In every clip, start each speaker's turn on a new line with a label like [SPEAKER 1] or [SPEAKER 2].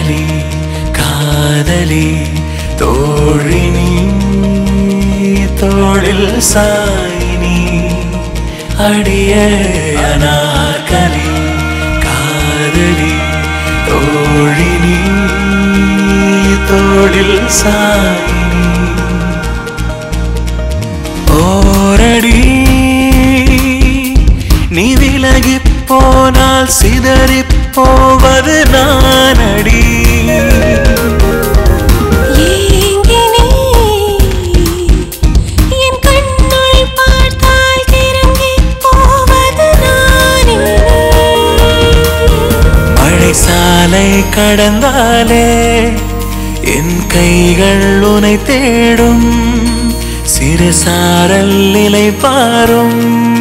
[SPEAKER 1] அனார்களி காதலி தோழினி தோளில் சாயினி அடிய அனார்களி காதலி தோழினி தோளில் சாயினி ஓரடி நீ விலகி போனால் சிதறி போவது நானடி
[SPEAKER 2] ஏங்கினே என் கண்ணால் பார்த்தால் கிறங்கி போவது நானே
[SPEAKER 1] மழை சாலை கடந்தாலே என் கைகள் உனை தேடும் சிறு சாரல் நிலை பாரும்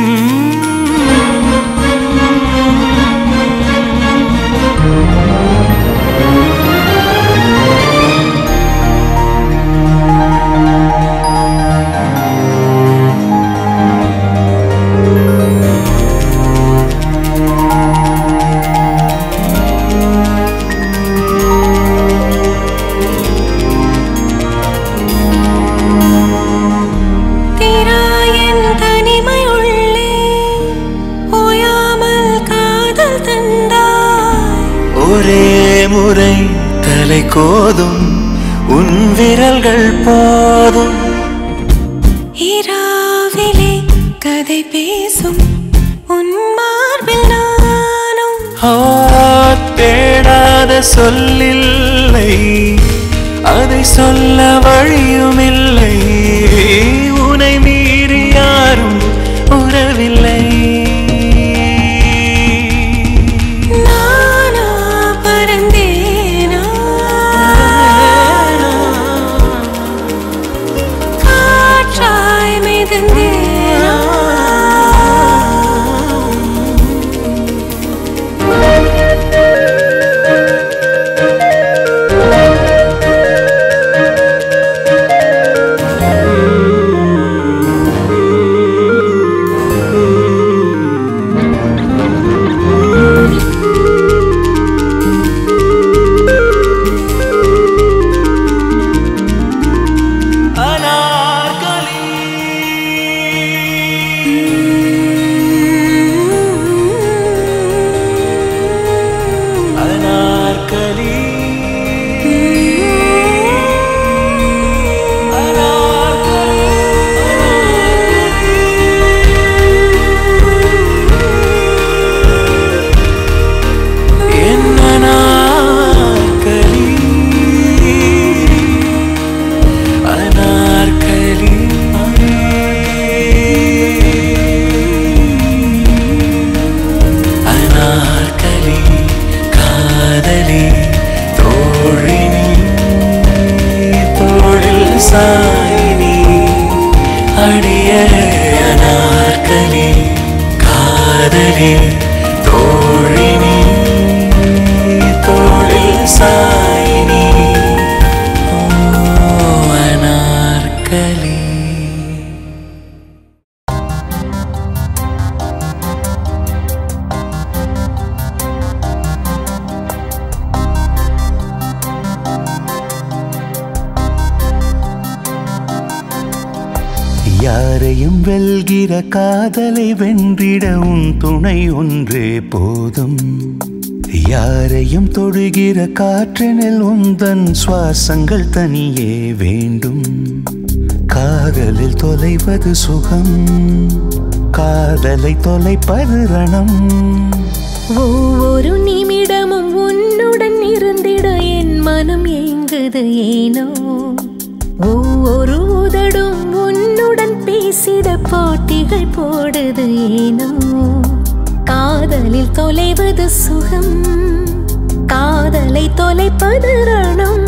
[SPEAKER 2] தீராயன் தனிமை உள்ளே ஓயாமல் காதல் தந்தாய்
[SPEAKER 1] ஒரே முறை தலை கோதும் உன் விரல்கள் போதும்
[SPEAKER 2] இரவிலே கதை பேசும் உன் மார்பில் நானும்
[SPEAKER 1] ஆ, தேடாத சொல்லில்லை அதை சொல்ல வழியுமில்லை உனை மீறி யாரும் உறவில்லை
[SPEAKER 2] நானா பறந்தேனா காற்றாய் மிதந்தேனா
[SPEAKER 1] அனார்கலி அனார்கலி அனார்கலி அனார்கலி காதலி தோழினி தோழில் சாயினி அடிய அனார்கலி காதலி தோழினி தோழில் சாயினி ஓ அனார்கலி
[SPEAKER 3] யாரையும் வெல்கிற காதலை வென்றிட உன் துணை ஒன்றே போதும் யாரையும் தொடுகிற காற்றினில் உந்தன் சுவாசங்கள் தனியே வேண்டும் காதலில் தொலைவது சுகம் காதலை தொலைப்பது ரணம்
[SPEAKER 2] ஒவ்வொரு நிமிடமும் உன்னுடன் இருந்திட என் மனம் ஏங்குது ஏனோ ஒவ்வொரு உதடும் உன்னுடன் பேசிட போட்டிகள் போடுது ஏனோ காதலில் தொலைவது சுகம் காதலை தொலைப்பது ரணம்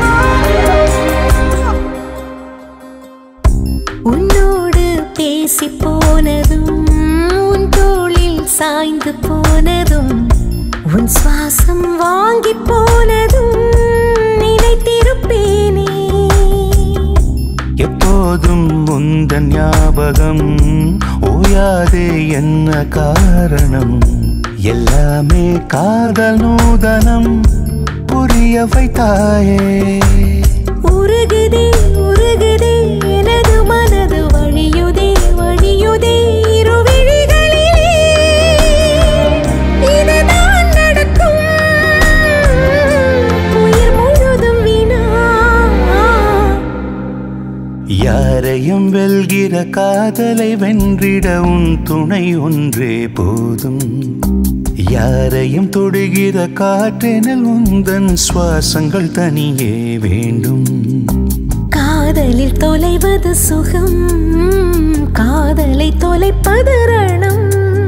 [SPEAKER 2] உன்னோடு பேசி பார்த்து போனதும் உன் சுவாசம் வாங்கி போனதும் நினைத்திருப்பேனே
[SPEAKER 3] எப்போதும் முந்தன் ஞாபகம் ஓயாதே என்ன காரணம் எல்லாமே காதல் நூதனம் புரிய வைத்தாயே
[SPEAKER 2] உருகுதே உருகுதே எனது மனது வழியுதே வழியுதே இருவிழிகளிலே இதுதான் நடக்கும் உயிர் முழுதும் வீணா
[SPEAKER 3] யாரையும் வெல்கிற காதலை வென்றிட உன் துணை ஒன்றே போதும் யாரையும் தொடுகிற காற்றெனில் உந்தன் சுவாசங்கள் தனியே வேண்டும்
[SPEAKER 2] காதலில் தொலைவது சுகம் காதலை தொலைப்பது ரணம்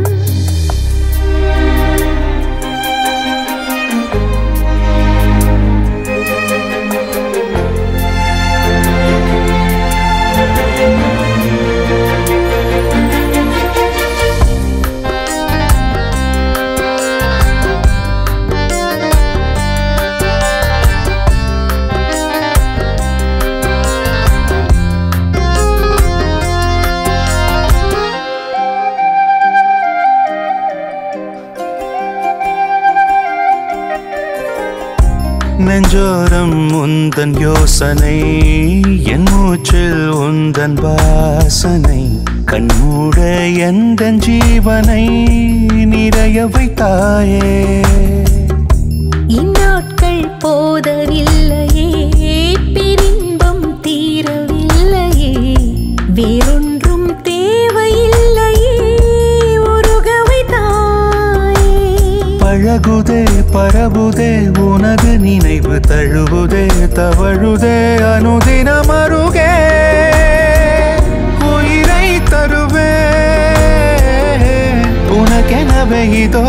[SPEAKER 3] நெஞ்சோரம் உந்தன் யோசனை என் மூச்சில் உந்தன் வாசனை கண்மூட எந்தன் ஜீவனை நிறைய வைத்தாயே
[SPEAKER 2] இந்நாட்கள் போதவில்லையே பிரின்பம் தீரவில்லையே வேறொன்றும் தேவையில்லையே உருகவை தாயே
[SPEAKER 3] பழகுதே பரவுதே உனது நினைவு தழுவுதே தவழுதே அனுதினம் அருகே உயிரை தருவே உனக்கெனவே இதோ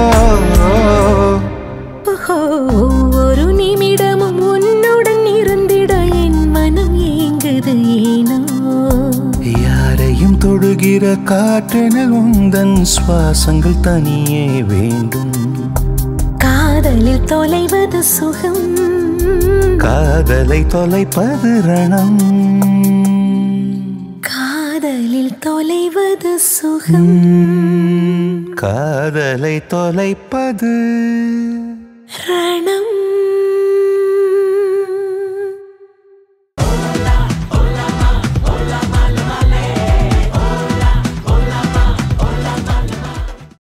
[SPEAKER 2] ஓஹோ, ஒவ்வொரு நிமிடமும் உன்னுடன் இருந்திட என் மனம் ஏங்குது ஏனோ
[SPEAKER 3] யாரையும் தொடுகிற காற்றெனில் உந்தன் சுவாசங்கள் தனியே வேண்டும்
[SPEAKER 2] காதலில் தொலைவது சுகம்
[SPEAKER 3] காதலை தொலைப்பது ரணம்
[SPEAKER 2] காதலில் தொலைவது சுகம்
[SPEAKER 3] காதலை தொலைப்பது
[SPEAKER 2] ரணம்